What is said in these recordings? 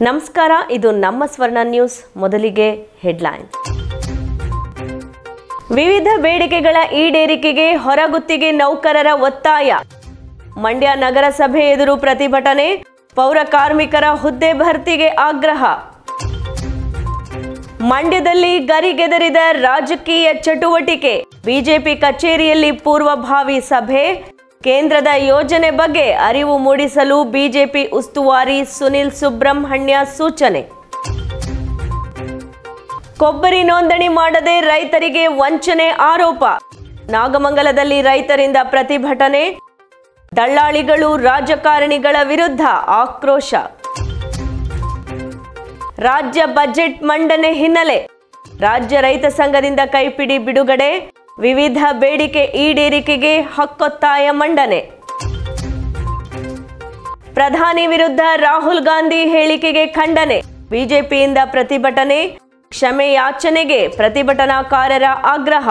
ನಮಸ್ಕಾರ ಇದು ನಮ್ಮ ಸ್ವರ್ಣ ನ್ಯೂಸ್ ಮೊದಲಿಗೆ ಹೆಡ್ಲೈನ್ಸ್ ವಿವಿಧ ಬೇಡಿಕೆಗಳ ಈಡೇರಿಕೆಗೆ ಹೊರಗುತ್ತಿಗೆ ನೌಕರರ ಒತ್ತಾಯ ಮಂಡ್ಯ ನಗರಸಭೆ ಎದುರು ಪ್ರತಿಭಟನೆ ಪೌರ ಕಾರ್ಮಿಕರ ಹುದ್ದೆ ಭರ್ತಿಗೆ ಆಗ್ರಹ ಮಂಡ್ಯದಲ್ಲಿ ಗರಿಗೆದರಿದ ರಾಜಕೀಯ ಚಟುವಟಿಕೆ ಬಿಜೆಪಿ ಕಚೇರಿಯಲ್ಲಿ ಪೂರ್ವಭಾವಿ ಸಭೆ ಕೇಂದ್ರದ ಯೋಜನೆ ಬಗ್ಗೆ ಅರಿವು ಮೂಡಿಸಲು ಬಿಜೆಪಿ ಉಸ್ತುವಾರಿ ಸುನಿಲ್ ಸುಬ್ರಹ್ಮಣ್ಯ ಸೂಚನೆ ಕೊಬ್ಬರಿ ನೋಂದಣಿ ಮಾಡದೆ ರೈತರಿಗೆ ವಂಚನೆ ಆರೋಪ ನಾಗಮಂಗಲದಲ್ಲಿ ರೈತರಿಂದ ಪ್ರತಿಭಟನೆ ದಳ್ಳಾಳಿಗಳು ರಾಜಕಾರಣಿಗಳ ವಿರುದ್ಧ ಆಕ್ರೋಶ ರಾಜ್ಯ ಬಜೆಟ್ ಮಂಡನೆ ಹಿನ್ನೆಲೆ ರಾಜ್ಯ ರೈತ ಸಂಘದಿಂದ ಕೈಪಿಡಿ ಬಿಡುಗಡೆ ವಿವಿಧ ಬೇಡಿಕೆ ಈಡೇರಿಕೆಗೆ ಹಕ್ಕೊತ್ತಾಯ ಮಂಡನೆ ಪ್ರಧಾನಿ ವಿರುದ್ಧ ರಾಹುಲ್ ಗಾಂಧಿ ಹೇಳಿಕೆಗೆ ಖಂಡನೆ ಬಿಜೆಪಿಯಿಂದ ಪ್ರತಿಭಟನೆ ಕ್ಷಮೆ ಯಾಚನೆಗೆ ಪ್ರತಿಭಟನಾಕಾರರ ಆಗ್ರಹ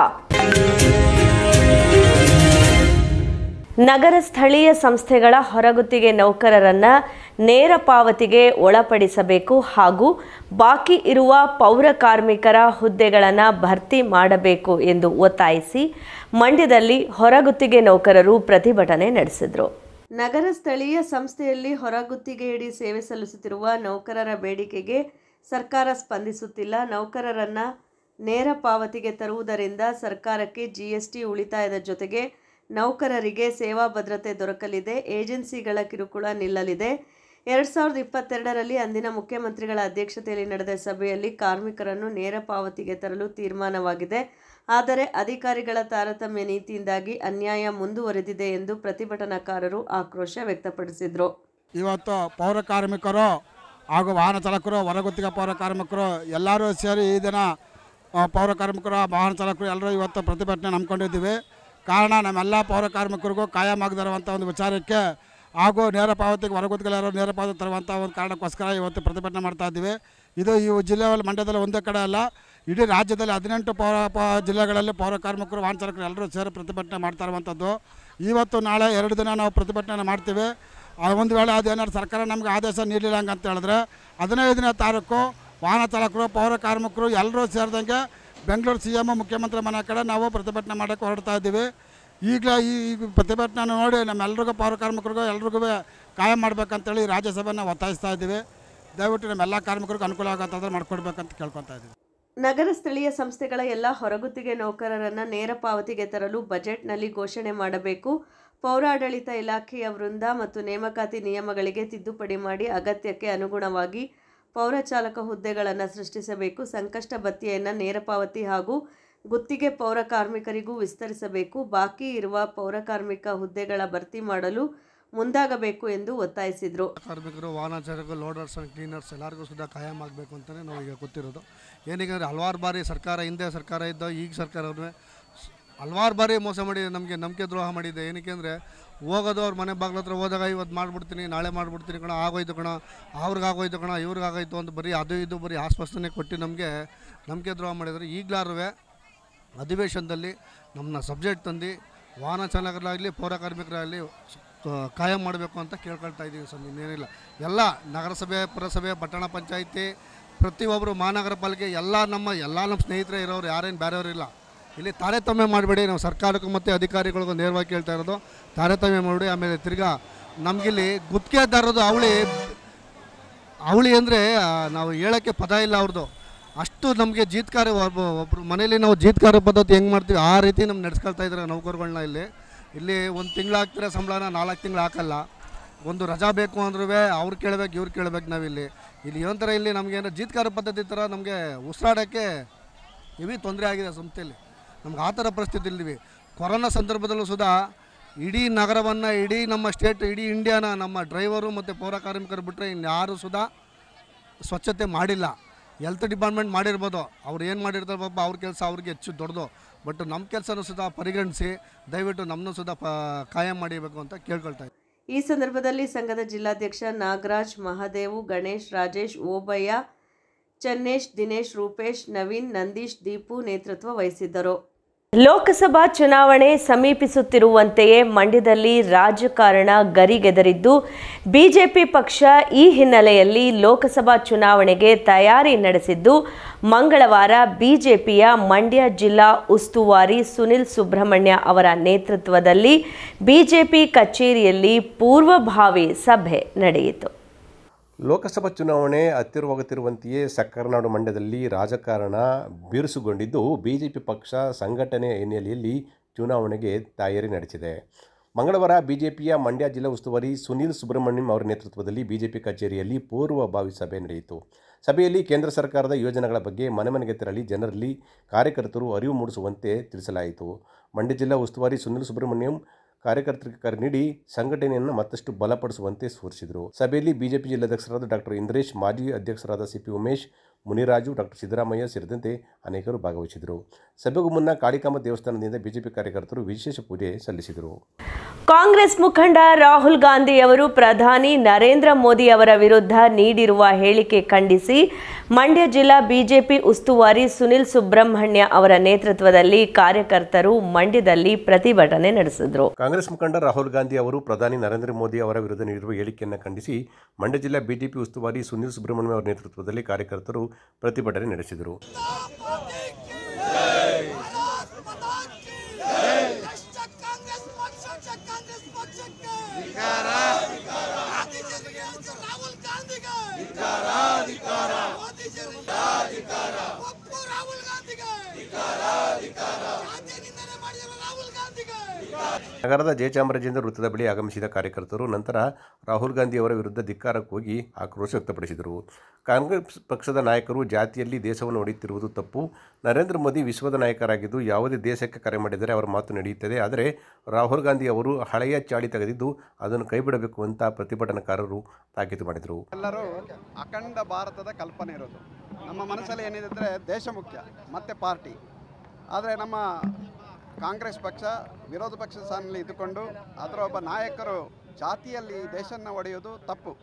ನಗರ ಸ್ಥಳೀಯ ಸಂಸ್ಥೆಗಳ ಹೊರಗುತ್ತಿಗೆ ನೌಕರರನ್ನ ನೇರ ಪಾವತಿಗೆ ಒಳಪಡಿಸಬೇಕು ಹಾಗೂ ಬಾಕಿ ಇರುವ ಪೌರ ಕಾರ್ಮಿಕರ ಹುದ್ದೆಗಳನ್ನು ಭರ್ತಿ ಮಾಡಬೇಕು ಎಂದು ಒತ್ತಾಯಿಸಿ ಮಂಡ್ಯದಲ್ಲಿ ಹೊರಗುತ್ತಿಗೆ ನೌಕರರು ಪ್ರತಿಭಟನೆ ನಡೆಸಿದರು ನಗರ ಸ್ಥಳೀಯ ಸಂಸ್ಥೆಯಲ್ಲಿ ಹೊರಗುತ್ತಿಗೆಯಡಿ ಸೇವೆ ಸಲ್ಲಿಸುತ್ತಿರುವ ನೌಕರರ ಬೇಡಿಕೆಗೆ ಸರ್ಕಾರ ಸ್ಪಂದಿಸುತ್ತಿಲ್ಲ ನೌಕರರನ್ನ ನೇರ ಪಾವತಿಗೆ ತರುವುದರಿಂದ ಸರ್ಕಾರಕ್ಕೆ ಜಿಎಸ್ಟಿ ಉಳಿತಾಯದ ಜೊತೆಗೆ ನೌಕರರಿಗೆ ಸೇವಾ ಭದ್ರತೆ ದೊರಕಲಿದೆ ಏಜೆನ್ಸಿಗಳ ಕಿರುಕುಳ ನಿಲ್ಲಲಿದೆ ಎರಡು ಸಾವಿರದ ಇಪ್ಪತ್ತೆರಡರಲ್ಲಿ ಅಂದಿನ ಮುಖ್ಯಮಂತ್ರಿಗಳ ಅಧ್ಯಕ್ಷತೆಯಲ್ಲಿ ನಡೆದ ಸಭೆಯಲ್ಲಿ ಕಾರ್ಮಿಕರನ್ನು ನೇರ ಪಾವತಿಗೆ ತರಲು ತೀರ್ಮಾನವಾಗಿದೆ ಆದರೆ ಅಧಿಕಾರಿಗಳ ತಾರತಮ್ಯ ನೀತಿಯಿಂದಾಗಿ ಅನ್ಯಾಯ ಮುಂದುವರೆದಿದೆ ಎಂದು ಪ್ರತಿಭಟನಾಕಾರರು ಆಕ್ರೋಶ ವ್ಯಕ್ತಪಡಿಸಿದರು ಇವತ್ತು ಪೌರ ಕಾರ್ಮಿಕರು ಹಾಗೂ ವಾಹನ ಚಾಲಕರು ಹೊರಗುತ್ತಿಗೆ ಪೌರ ಕಾರ್ಮಿಕರು ಎಲ್ಲರೂ ಸೇರಿ ಈ ದಿನ ಆ, ಪೌರ ಕಾರ್ಮಿಕರು ವಾಹನ ಚಾಲಕರು ಎಲ್ಲರೂ ಇವತ್ತು ಪ್ರತಿಭಟನೆ ನಂಬ್ಕೊಂಡಿದ್ದೀವಿ ಕಾರಣ ನಮ್ಮೆಲ್ಲ ಪೌರ ಕಾರ್ಮಿಕರಿಗೂ ಕಾಯಂ ಆಗದಿರುವಂಥ ಒಂದು ವಿಚಾರಕ್ಕೆ ಹಾಗೂ ನೇರ ಪಾವತಿಗೆ ಹೊರಗುತ್ತಿಗೆಲ್ಲರೂ ನೇರ ಪಾವತಿ ತರುವಂಥ ಒಂದು ಕಾರಣಕ್ಕೋಸ್ಕರ ಇವತ್ತು ಪ್ರತಿಭಟನೆ ಮಾಡ್ತಾ ಇದ್ದೀವಿ ಇದು ಈ ಜಿಲ್ಲೆಯಲ್ಲಿ ಮಂಡ್ಯದಲ್ಲಿ ಒಂದೇ ಕಡೆ ಅಲ್ಲ ಇಡೀ ರಾಜ್ಯದಲ್ಲಿ ಹದಿನೆಂಟು ಪೌರ ಪ ಜಿಲ್ಲೆಗಳಲ್ಲಿ ಪೌರ ಕಾರ್ಮಿಕರು ವಾಹನ ಚಾಲಕರು ಎಲ್ಲರೂ ಸೇರಿ ಪ್ರತಿಭಟನೆ ಮಾಡ್ತಾ ಇರುವಂಥದ್ದು ಇವತ್ತು ನಾಳೆ ಎರಡು ದಿನ ನಾವು ಪ್ರತಿಭಟನೆ ಮಾಡ್ತೀವಿ ಆ ಒಂದು ವೇಳೆ ಅದೇನಾದ್ರು ಸರ್ಕಾರ ನಮಗೆ ಆದೇಶ ನೀಡಲಿಲ್ಲ ಹಂಗೆ ಅಂತ ಹೇಳಿದ್ರೆ ಹದಿನೈದನೇ ತಾರೀಕು ವಾಹನ ಚಾಲಕರು ಪೌರ ಕಾರ್ಮಿಕರು ಎಲ್ಲರೂ ಸೇರಿದಂಗೆ ಬೆಂಗಳೂರು ಸಿ ಎಮ್ ಮುಖ್ಯಮಂತ್ರಿ ಮನೆ ಕಡೆ ನಾವು ಪ್ರತಿಭಟನೆ ಮಾಡೋಕ್ಕೆ ಹೊರಡ್ತಾ ಇದ್ದೀವಿ ಈಗಲೇ ಈ ಈ ಪ್ರತಿಭಟನೆ ನೋಡಿ ನಮ್ಮೆಲ್ರಿಗೂ ಪೌರ ಕಾರ್ಮಿಕರಿಗೂ ಎಲ್ರಿಗೂ ಕಾಯಂ ಮಾಡಬೇಕಂತೇಳಿ ರಾಜ್ಯಸಭೆನ ಒತ್ತಾಯಿಸ್ತಾ ಇದ್ದೀವಿ ದಯವಿಟ್ಟು ನಮ್ಮೆಲ್ಲ ಕಾರ್ಮಿಕರಿಗೂ ಅನುಕೂಲ ಆಗತ್ತಂದ್ರೆ ಮಾಡ್ಕೊಡ್ಬೇಕಂತ ಕೇಳ್ಕೊತಾ ಇದ್ದೀವಿ ನಗರ ಸ್ಥಳೀಯ ಸಂಸ್ಥೆಗಳ ಎಲ್ಲ ಹೊರಗುತ್ತಿಗೆ ನೌಕರರನ್ನ ನೇರ ಪಾವತಿಗೆ ತರಲು ಬಜೆಟ್ನಲ್ಲಿ ಘೋಷಣೆ ಮಾಡಬೇಕು ಪೌರಾಡಳಿತ ಇಲಾಖೆಯ ವೃಂದ ಮತ್ತು ನೇಮಕಾತಿ ನಿಯಮಗಳಿಗೆ ತಿದ್ದುಪಡಿ ಮಾಡಿ ಅಗತ್ಯಕ್ಕೆ ಅನುಗುಣವಾಗಿ ಪೌರ ಚಾಲಕ ಹುದ್ದೆಗಳನ್ನು ಸೃಷ್ಟಿಸಬೇಕು ಸಂಕಷ್ಟ ಭತ್ಯೆಯನ್ನು ನೇರ ಪಾವತಿ ಹಾಗೂ ಗುತ್ತಿಗೆ ಪೌರ ಕಾರ್ಮಿಕರಿಗೂ ವಿಸ್ತರಿಸಬೇಕು ಬಾಕಿ ಇರುವ ಪೌರ ಕಾರ್ಮಿಕ ಹುದ್ದೆಗಳ ಭರ್ತಿ ಮಾಡಲು ಮುಂದಾಗಬೇಕು ಎಂದು ಒತ್ತಾಯಿಸಿದರು ಕಾರ್ಮಿಕರು ವಾಹನ ಚಾಲಕರು ಲೋಡರ್ಸ್ ಆ್ಯಂಡ್ ಕ್ಲೀನರ್ಸ್ ಎಲ್ಲರಿಗೂ ಸುಧಾ ಕಾಯಂ ಆಗಬೇಕು ಅಂತಲೇ ನಾವು ಈಗ ಗೊತ್ತಿರೋದು ಏನಕ್ಕೆ ಅಂದರೆ ಹಲವಾರು ಬಾರಿ ಸರ್ಕಾರ ಹಿಂದೆ ಸರ್ಕಾರ ಇದ್ದ ಈಗ ಸರ್ಕಾರವೇ ಹಲವಾರು ಬಾರಿ ಮೋಸ ಮಾಡಿ ನಮಗೆ ನಂಬಿಕೆ ದ್ರೋಹ ಮಾಡಿದೆ ಏನಕ್ಕೆ ಅಂದರೆ ಹೋಗೋದು ಅವ್ರ ಮನೆ ಬಾಗ್ಲ ಹತ್ರ ಹೋದಾಗ ಇವತ್ತು ಮಾಡಿಬಿಡ್ತೀನಿ ನಾಳೆ ಮಾಡಿಬಿಡ್ತೀನಿ ಕಣ ಆಗೋಯ್ತು ಕಣ ಅವ್ರಿಗೆ ಆಗೋಯ್ತು ಕಣ ಇವ್ರಿಗೆ ಆಗೋಯ್ತು ಅಂತ ಬರೀ ಅದು ಇದು ಬರೀ ಆಶ್ವಾಸನೆ ಕೊಟ್ಟು ನಮಗೆ ನಂಬಿಕೆ ದ್ರೋಹ ಮಾಡಿದರೆ ಈಗಲಾರು ಅಧಿವೇಶನದಲ್ಲಿ ನಮ್ಮನ್ನ ಸಬ್ಜೆಕ್ಟ್ ತಂದು ವಾಹನ ಚಾಲಕರಾಗಲಿ ಪೌರ ಕಾರ್ಮಿಕರಾಗಲಿ ಕಾಯಂ ಮಾಡಬೇಕು ಅಂತ ಕೇಳ್ಕೊಳ್ತಾ ಇದ್ದೀವಿ ಸರ್ ಇನ್ನೇನಿಲ್ಲ ಎಲ್ಲ ನಗರಸಭೆ ಪುರಸಭೆ ಪಟ್ಟಣ ಪಂಚಾಯಿತಿ ಪ್ರತಿಯೊಬ್ಬರು ಮಹಾನಗರ ಪಾಲಿಕೆ ಎಲ್ಲ ನಮ್ಮ ಎಲ್ಲ ನಮ್ಮ ಸ್ನೇಹಿತರೆ ಇರೋರು ಯಾರೇನು ಬೇರೆಯವರು ಇಲ್ಲ ಇಲ್ಲಿ ತಾರತಮ್ಯ ಮಾಡಬೇಡಿ ನಾವು ಸರ್ಕಾರಕ್ಕೂ ಮತ್ತು ಅಧಿಕಾರಿಗಳಿಗೂ ನೇರವಾಗಿ ಕೇಳ್ತಾ ಇರೋದು ತಾರತಮ್ಯ ಮಾಡಿ ಆಮೇಲೆ ತಿರ್ಗಾ ನಮಗಿಲ್ಲಿ ಗುತ್ತಿಗೆದಾರದು ಅವಳಿ ಅವಳಿ ಅಂದರೆ ನಾವು ಹೇಳೋಕ್ಕೆ ಪದ ಇಲ್ಲ ಅವ್ರದ್ದು ಅಷ್ಟು ನಮಗೆ ಜೀತ್ಕಾರ ಒಬ್ಬ ಒಬ್ಬರು ಮನೇಲಿ ನಾವು ಜೀತ್ಕಾರ ಪದ್ಧತಿ ಹೆಂಗೆ ಮಾಡ್ತೀವಿ ಆ ರೀತಿ ನಮ್ಗೆ ನಡೆಸ್ಕೊಳ್ತಾ ಇದ್ದಾರೆ ನೌಕರುಗಳನ್ನ ಇಲ್ಲಿ ಇಲ್ಲಿ ಒಂದು ತಿಂಗಳು ಹಾಕ್ತಿರೋ ಸಂಬಳನ ನಾಲ್ಕು ತಿಂಗಳು ಹಾಕಲ್ಲ ಒಂದು ರಜಾ ಬೇಕು ಅಂದ್ರೂ ಅವ್ರು ಕೇಳಬೇಕು ಇವ್ರು ಕೇಳಬೇಕು ನಾವಿಲ್ಲಿ ಇಲ್ಲಿ ಏನಂತರ ಇಲ್ಲಿ ನಮಗೇನು ಜೀತ್ಕಾರ ಪದ್ಧತಿ ಥರ ನಮಗೆ ಉಸಿರಾಡೋಕ್ಕೆ ಹೆವಿ ತೊಂದರೆ ಆಗಿದೆ ಸಂಸ್ಥೆಯಲ್ಲಿ ನಮ್ಗೆ ಆ ಥರ ಪರಿಸ್ಥಿತಿ ಇಲ್ಲಿವಿ ಕೊರೋನಾ ಸಂದರ್ಭದಲ್ಲೂ ಸುಧಾ ಇಡೀ ನಗರವನ್ನು ಇಡೀ ನಮ್ಮ ಸ್ಟೇಟ್ ಇಡೀ ಇಂಡಿಯಾನ ನಮ್ಮ ಡ್ರೈವರು ಮತ್ತು ಪೌರ ಕಾರ್ಮಿಕರು ಬಿಟ್ಟರೆ ಇನ್ಯಾರೂ ಸುಧಾ ಸ್ವಚ್ಛತೆ ಮಾಡಿಲ್ಲ ಹೆಲ್ತ್ ಡಿಪಾರ್ಟ್ಮೆಂಟ್ ಮಾಡಿರ್ಬೋದು ಅವ್ರು ಏನು ಮಾಡಿರ್ತಾರೆ ಪಾಪ ಅವ್ರ ಕೆಲಸ ಅವ್ರಿಗೆ ಹೆಚ್ಚು ದೊಡ್ಡದು ಬಟ್ ನಮ್ಮ ಕೆಲಸನೂ ಸುಧಾ ಪರಿಗಣಿಸಿ ದಯವಿಟ್ಟು ನಮ್ಮನ್ನು ಸುಧಾ ಪ ಕಾಯಂ ಮಾಡಿಬೇಕು ಅಂತ ಕೇಳ್ಕೊಳ್ತಾ ಇದ್ದೀನಿ ಈ ಸಂದರ್ಭದಲ್ಲಿ ಸಂಘದ ಜಿಲ್ಲಾಧ್ಯಕ್ಷ ನಾಗರಾಜ್ ಮಹಾದೇವು ಗಣೇಶ್ ರಾಜೇಶ್ ಓಬಯ್ಯ ಚನ್ನೇಶ್ ದಿನೇಶ್ ರೂಪೇಶ್ ನವೀನ್ ನಂದೀಶ್ ದೀಪು ನೇತೃತ್ವ ವಹಿಸಿದ್ದರು ಲೋಕಸಭಾ ಚುನಾವಣೆ ಸಮೀಪಿಸುತ್ತಿರುವಂತೆಯೇ ಮಂಡ್ಯದಲ್ಲಿ ರಾಜಕಾರಣ ಗರಿಗೆದರಿದ್ದು ಬಿಜೆಪಿ ಪಕ್ಷ ಈ ಹಿನ್ನೆಲೆಯಲ್ಲಿ ಲೋಕಸಭಾ ಚುನಾವಣೆಗೆ ತಯಾರಿ ನಡೆಸಿದ್ದು ಮಂಗಳವಾರ ಬಿಜೆಪಿಯ ಮಂಡ್ಯ ಜಿಲ್ಲಾ ಉಸ್ತುವಾರಿ ಸುನಿಲ್ ಸುಬ್ರಹ್ಮಣ್ಯ ಅವರ ನೇತೃತ್ವದಲ್ಲಿ ಬಿಜೆಪಿ ಕಚೇರಿಯಲ್ಲಿ ಪೂರ್ವಭಾವಿ ಸಭೆ ನಡೆಯಿತು ಲೋಕಸಭಾ ಚುನಾವಣೆ ಹತ್ತಿರವಾಗುತ್ತಿರುವಂತೆಯೇ ಸಕ್ಕರನಾಡು ಮಂಡ್ಯದಲ್ಲಿ ರಾಜಕಾರಣ ಬಿರುಸುಗೊಂಡಿದ್ದು ಬಿಜೆಪಿ ಪಕ್ಷ ಸಂಘಟನೆಯ ಹಿನ್ನೆಲೆಯಲ್ಲಿ ಚುನಾವಣೆಗೆ ತಯಾರಿ ನಡೆಸಿದೆ ಮಂಗಳವಾರ ಬಿಜೆಪಿಯ ಮಂಡ್ಯ ಜಿಲ್ಲಾ ಉಸ್ತುವಾರಿ ಸುನೀಲ್ ಸುಬ್ರಹ್ಮಣ್ಯಂ ಅವರ ನೇತೃತ್ವದಲ್ಲಿ ಬಿಜೆಪಿ ಕಚೇರಿಯಲ್ಲಿ ಪೂರ್ವಭಾವಿ ಸಭೆ ನಡೆಯಿತು ಸಭೆಯಲ್ಲಿ ಕೇಂದ್ರ ಸರ್ಕಾರದ ಯೋಜನೆಗಳ ಬಗ್ಗೆ ಮನೆ ಮನೆಗೆ ತೆರಳಿ ಜನರಲ್ಲಿ ಕಾರ್ಯಕರ್ತರು ಅರಿವು ಮೂಡಿಸುವಂತೆ ತಿಳಿಸಲಾಯಿತು ಮಂಡ್ಯ ಜಿಲ್ಲಾ ಉಸ್ತುವಾರಿ ಸುನೀಲ್ ಸುಬ್ರಹ್ಮಣ್ಯಂ ಕಾರ್ಯಕರ್ತರಿಗೆ ಕರೆ ನೀಡಿ ಸಂಘಟನೆಯನ್ನು ಮತ್ತಷ್ಟು ಬಲಪಡಿಸುವಂತೆ ಸೂಚಿಸಿದರು ಸಭೆಯಲ್ಲಿ ಬಿಜೆಪಿ ಜಿಲ್ಲಾಧ್ಯಕ್ಷರಾದ ಡಾಕ್ಟರ್ ಇಂದ್ರೇಶ್ ಮಾಜಿ ಅಧ್ಯಕ್ಷರಾದ ಸಿಪಿ ಉಮೇಶ್ ಮುನಿರಾಜು ಡಾಕ್ಟರ್ ಸಿದ್ದರಾಮಯ್ಯ ಸೇರಿದಂತೆ ಅನೇಕರು ಭಾಗವಹಿಸಿದರು ಸಭೆಗೂ ಮುನ್ನ ಕಾಳಿಕಾಂಬ ದೇವಸ್ಥಾನದಿಂದ ಬಿಜೆಪಿ ಕಾರ್ಯಕರ್ತರು ವಿಶೇಷ ಪೂಜೆ ಸಲ್ಲಿಸಿದರು ಕಾಂಗ್ರೆಸ್ ಮುಖಂಡ ರಾಹುಲ್ ಗಾಂಧಿ ಅವರು ಪ್ರಧಾನಿ ನರೇಂದ್ರ ಮೋದಿ ಅವರ ವಿರುದ್ಧ ನೀಡಿರುವ ಹೇಳಿಕೆ ಖಂಡಿಸಿ ಮಂಡ್ಯ ಜಿಲ್ಲಾ ಬಿಜೆಪಿ ಉಸ್ತುವಾರಿ ಸುನಿಲ್ ಸುಬ್ರಹ್ಮಣ್ಯ ಅವರ ನೇತೃತ್ವದಲ್ಲಿ ಕಾರ್ಯಕರ್ತರು ಮಂಡ್ಯದಲ್ಲಿ ಪ್ರತಿಭಟನೆ ನಡೆಸಿದರು ಕಾಂಗ್ರೆಸ್ ಮುಖಂಡ ರಾಹುಲ್ ಗಾಂಧಿ ಅವರು ಪ್ರಧಾನಿ ನರೇಂದ್ರ ಮೋದಿ ಅವರ ವಿರುದ್ಧ ನೀಡಿರುವ ಹೇಳಿಕೆಯನ್ನು ಖಂಡಿಸಿ ಮಂಡ್ಯ ಜಿಲ್ಲಾ ಬಿಜೆಪಿ ಉಸ್ತುವಾರಿ ಸುನೀಲ್ ಸುಬ್ರಹ್ಮಣ್ಯಂ ಅವರ ನೇತೃತ್ವದಲ್ಲಿ ಕಾರ್ಯಕರ್ತರು ಪ್ರತಿಭಟನೆ ನಡೆಸಿದರು काँग्रेस पक्षाच्या काँग्रेस पक्षाಕ್ಕೆ ಮೋದಿಜಿಯವರಿಗೆ ಮತ್ತು ರಾಹುಲ್ ಗಾಂಧಿಗೆ ಮೋದಿಜಿಯವರಿಗೆ ಒಪ್ಪು ರಾಹುಲ್ ಗಾಂಧಿಗೆ ಜಾತಿ ನಿಂದನೆ ಮಾಡಿರುವ ರಾಹುಲ್ ಗಾಂಧಿಗೆ ನಗರದ ಜಯಚಾಮರಾಜೇಂದ್ರ ವೃತ್ತದ ಬಳಿ ಆಗಮಿಸಿದ ಕಾರ್ಯಕರ್ತರು ನಂತರ ರಾಹುಲ್ ಗಾಂಧಿ ಅವರ ವಿರುದ್ಧ ಧಿಕ್ಕಾರಕ್ಕೆ ಹೋಗಿ ಆಕ್ರೋಶ ವ್ಯಕ್ತಪಡಿಸಿದರು ಕಾಂಗ್ರೆಸ್ ಪಕ್ಷದ ನಾಯಕರು ಜಾತಿಯಲ್ಲಿ ದೇಶವನ್ನು ಹೊಡೆಯುತ್ತಿರುವುದು ತಪ್ಪು ನರೇಂದ್ರ ಮೋದಿ ವಿಶ್ವದ ನಾಯಕರಾಗಿದ್ದು ಯಾವುದೇ ದೇಶಕ್ಕೆ ಕರೆ ಮಾಡಿದರೆ ಅವರ ಮಾತು ನಡೆಯುತ್ತದೆ ಆದರೆ ರಾಹುಲ್ ಗಾಂಧಿ ಅವರು ಹಳೆಯ ಚಾಳಿ ತೆಗೆದಿದ್ದು ಅದನ್ನು ಕೈಬಿಡಬೇಕು ಅಂತ ಪ್ರತಿಭಟನಾಕಾರರು ತಾಕೀತು ಮಾಡಿದರು ಎಲ್ಲರೂ ಅಖಂಡ ಭಾರತದ ಕಲ್ಪನೆ ಇರೋದು ನಮ್ಮ ಮನಸ್ಸಲ್ಲಿ ಏನಿದೆ ಅಂದರೆ ದೇಶ ಮುಖ್ಯ ಮತ್ತು ಪಾರ್ಟಿ ಆದರೆ ನಮ್ಮ ಕಾಂಗ್ರೆಸ್ ಪಕ್ಷ ವಿರೋಧ ಪಕ್ಷ ಸ್ಥಾನದಲ್ಲಿ ಇದ್ದುಕೊಂಡು ಅದರ ಒಬ್ಬ ನಾಯಕರು ಜಾತಿಯಲ್ಲಿ ದೇಶವನ್ನು ಒಡೆಯೋದು ತಪ್ಪು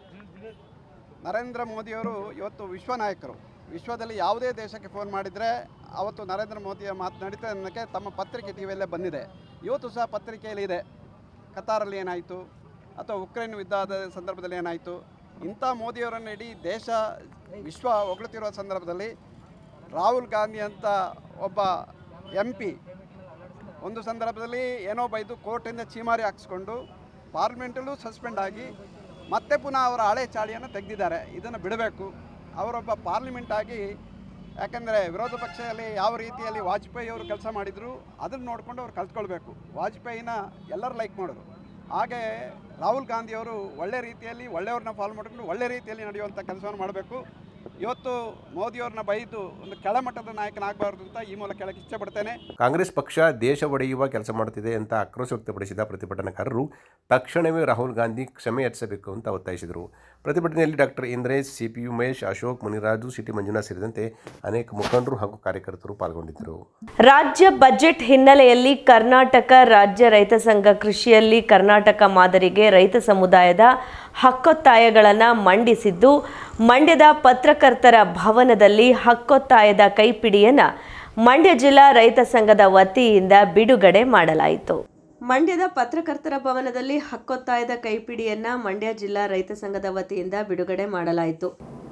ನರೇಂದ್ರ ಮೋದಿಯವರು ಇವತ್ತು ವಿಶ್ವ ನಾಯಕರು ವಿಶ್ವದಲ್ಲಿ ಯಾವುದೇ ದೇಶಕ್ಕೆ ಫೋನ್ ಮಾಡಿದರೆ ಅವತ್ತು ನರೇಂದ್ರ ಮೋದಿಯ ಮಾತು ನಡೀತದೆ ಅನ್ನೋಕ್ಕೆ ತಮ್ಮ ಪತ್ರಿಕೆ ಟಿ ವಿಯಲ್ಲೇ ಬಂದಿದೆ ಇವತ್ತು ಸಹ ಪತ್ರಿಕೆಯಲ್ಲಿ ಇದೆ ಕತಾರಲ್ಲಿ ಏನಾಯಿತು ಅಥವಾ ಉಕ್ರೇನ್ ಯುದ್ಧದ ಸಂದರ್ಭದಲ್ಲಿ ಏನಾಯಿತು ಇಂಥ ಮೋದಿಯವರನ್ನು ಇಡೀ ದೇಶ ವಿಶ್ವ ಹೊಗಳುತ್ತಿರುವ ಸಂದರ್ಭದಲ್ಲಿ ರಾಹುಲ್ ಗಾಂಧಿ ಅಂತ ಒಬ್ಬ ಎಂ ಪಿ ಒಂದು ಸಂದರ್ಭದಲ್ಲಿ ಏನೋ ಬೈದು ಕೋರ್ಟಿಂದ ಚೀಮಾರಿ ಹಾಕ್ಸ್ಕೊಂಡು ಪಾರ್ಲಿಮೆಂಟಲ್ಲೂ ಸಸ್ಪೆಂಡ್ ಆಗಿ ಮತ್ತೆ ಪುನಃ ಅವರ ಹಳೆ ಚಾಳಿಯನ್ನು ತೆಗೆದಿದ್ದಾರೆ ಇದನ್ನು ಬಿಡಬೇಕು ಅವರೊಬ್ಬ ಪಾರ್ಲಿಮೆಂಟ್ ಆಗಿ ಯಾಕಂದರೆ ವಿರೋಧ ಪಕ್ಷದಲ್ಲಿ ಯಾವ ರೀತಿಯಲ್ಲಿ ವಾಜಪೇಯಿ ಅವರು ಕೆಲಸ ಮಾಡಿದರು ಅದನ್ನು ನೋಡಿಕೊಂಡು ಅವ್ರು ಕಲ್ತ್ಕೊಳ್ಬೇಕು ವಾಜಪೇಯಿನ ಎಲ್ಲರೂ ಲೈಕ್ ಮಾಡೋರು ಹಾಗೆ ರಾಹುಲ್ ಗಾಂಧಿಯವರು ಒಳ್ಳೆ ರೀತಿಯಲ್ಲಿ ಒಳ್ಳೆಯವ್ರನ್ನ ಫಾಲೋ ಮಾಡಿಕೊಂಡು ಒಳ್ಳೆ ರೀತಿಯಲ್ಲಿ ನಡೆಯುವಂಥ ಕೆಲಸವನ್ನು ಮಾಡಬೇಕು ಇವತ್ತು ಮೋದಿಯವ್ರನ್ನ ಬೈದು ಒಂದು ಕೆಳಮಟ್ಟದ ನಾಯಕನಾಗಬಾರ್ದು ಅಂತ ಈ ಮೂಲಕ ಹೇಳಕ್ಕೆ ಇಷ್ಟಪಡ್ತೇನೆ ಕಾಂಗ್ರೆಸ್ ಪಕ್ಷ ದೇಶ ಒಡೆಯುವ ಕೆಲಸ ಮಾಡುತ್ತಿದೆ ಅಂತ ಆಕ್ರೋಶ ವ್ಯಕ್ತಪಡಿಸಿದ ಪ್ರತಿಭಟನಾಕಾರರು ತಕ್ಷಣವೇ ರಾಹುಲ್ ಗಾಂಧಿ ಕ್ಷಮೆ ಯಾಚಿಸಬೇಕು ಅಂತ ಒತ್ತಾಯಿಸಿದರು ಪ್ರತಿಭಟನೆಯಲ್ಲಿ doctor Indresh CP Umesh Ashok Muniraju CT Manjunath ಸೇರಿದಂತೆ ಅನೇಕ ಮುಖಂಡರು ಹಾಗೂ ಕಾರ್ಯಕರ್ತರು ಪಾಲ್ಗೊಂಡಿದ್ದರು ರಾಜ್ಯ ಬಜೆಟ್ ಹಿನ್ನೆಲೆಯಲ್ಲಿ ಕರ್ನಾಟಕ ರಾಜ್ಯ ರೈತ ಸಂಘ ಕೃಷಿಯಲ್ಲಿ ಕರ್ನಾಟಕ ಮಾದರಿಗೆ ರೈತ ಸಮುದಾಯದ ಹಕ್ಕೊತ್ತಾಯಗಳನ್ನು ಮಂಡಿಸಿದ್ದು ಮಂಡ್ಯದ ಪತ್ರಕರ್ತರ ಭವನದಲ್ಲಿ ಹಕ್ಕೊತ್ತಾಯದ ಕೈಪಿಡಿಯನ್ನು ಮಂಡ್ಯ ಜಿಲ್ಲಾ ರೈತ ಸಂಘದ ವತಿಯಿಂದ ಬಿಡುಗಡೆ ಮಾಡಲಾಯಿತು ಮಂಡ್ಯದ ಪತ್ರಕರ್ತರ ಭವನದಲ್ಲಿ ಹಕ್ಕೊತ್ತಾಯದ ಕೈಪಿಡಿಯನ್ನ ಮಂಡ್ಯ ಜಿಲ್ಲಾ ರೈತ ಸಂಘದ ವತಿಯಿಂದ ಬಿಡುಗಡೆ ಮಾಡಲಾಯಿತು